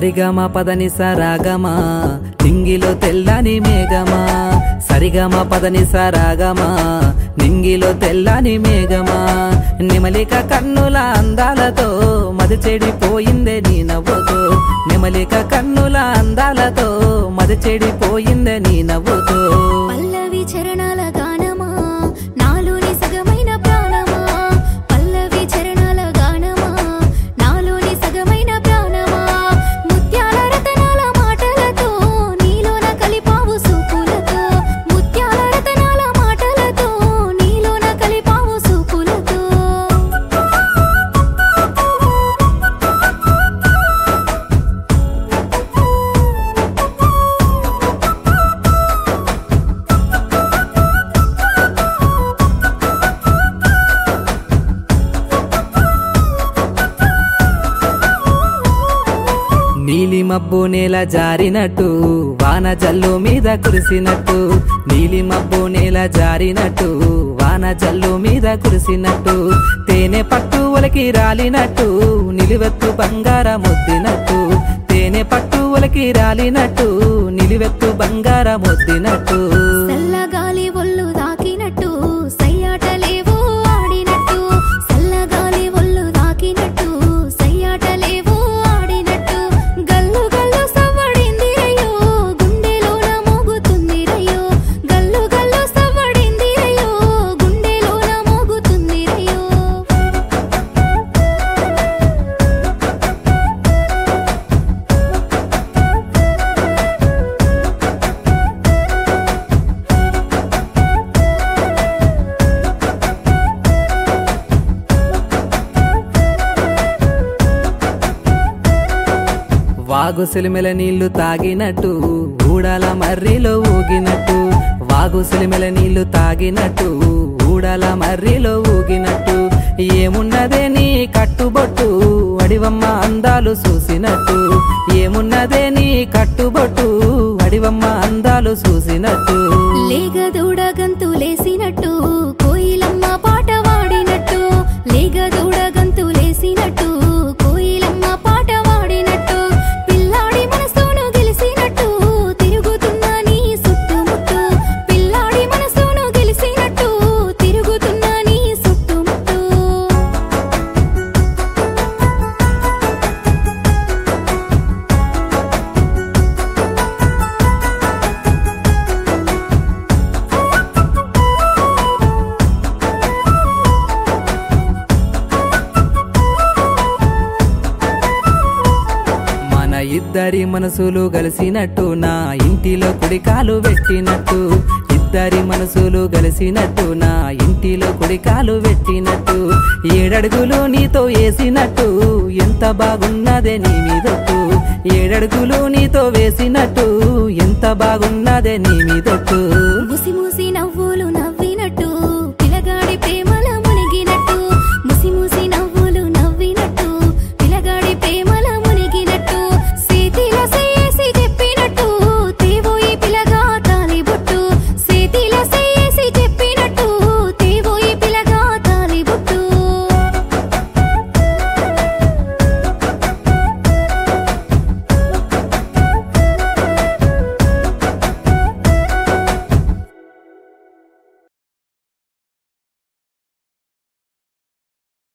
సరిగమ పదని సరాగమా నింగిలో తెల్లని మేఘమా సరిగమ పదని సరాగమా నింగిలో తెల్లని మేఘమా నిమలిక కన్నుల అందాలతో మది చెడిపోయిందే నీ నవ్వుతో నిమలిక కన్నుల అందాలతో మది చెడిపోయిందే నీ నవ్వుతో పల్లవి చరణాల గానమా నాలోని సగమైన ప్రాణమా పల్లవి చరణాల గానమా నాలోని సగమైన ప్రాణమా ముత్యాల రతనాల మాటలతో నీలోన కలిపావు సూపులతో ముత్యాల రతనాల మాటలతో నీలోన కలిపావు సూపులతో నీలి మబ్బు నేల జారినట్టు వాన జల్లు మీద కురిసినట్టు నీలి మబ్బు నేల జారినట్టు వాన జల్లు మీద కురిసినట్టు తేనె పట్టు ఒలకి రాలినట్టు నిలువెత్తు బంగారం ముద్దినట్టు తేనె పట్టు ఒలకి రాలినట్టు నిలువెత్తు బంగారం ముద్దినట్టు చల్లగాలి ఒళ్ళు దాకినట్టు సయ్యాటలేవో ఆడినట్టు చల్లగాలి ఒళ్ళు దాకినట్టు సయ్యాటలేవో ఆడినట్టు గల్లు గల్లు సవ్వడిందిరయ్యో గుండెలోన మోగుతుందిరయ్యో గల్లు గల్లు సవ్వడిందిరయ్యో గుండెలోన మోగుతుందిరయ్యో వాగు సిలిమెల నీళ్లు తాగినట్టు ఊడల మర్రిలో ఊగినట్టు వాగు సిలిమెల నీళ్లు తాగినట్టు ఊడల మర్రిలో ఊగినట్టు ఏమున్నదే నీ కట్టుబొట్టు అడివమ్మ అందాలు చూసినట్టు ఏమున్నదే నీ కట్టుబొట్టు అడివమ్మ అందాలు చూసినట్టు లేగ దూడ గంతులేసినట్టు కోయిలమ్మ పాట వాడినట్టు లేగ దూడ గంతులేసినట్టు కోయిలమ్మ పాట వాడినట్టు పిల్లాడి మనసును గెలిసినట్టు తిరుగుతున్న నీ చుట్టుముట్టు పిల్లాడి మనసును గెలిసినట్టు తిరుగుతున్న నీ చుట్టుముట్టు మన ఇద్దరి మనసులు కలిసినట్టు నా ఇంటిలో కుడికాలు పెట్టినట్టు ఇద్దరి మనసులు కలిసినట్టు నా ఇంటిలో కుడికాలు పెట్టినట్టు ఏడడుగులు నీతో వేసినట్టు ఎంత బాగున్నదే నీ మీదొట్టు ఏడడుగులు నీతో వేసినట్టు ఎంత బాగున్నదే నీ మీదొట్టు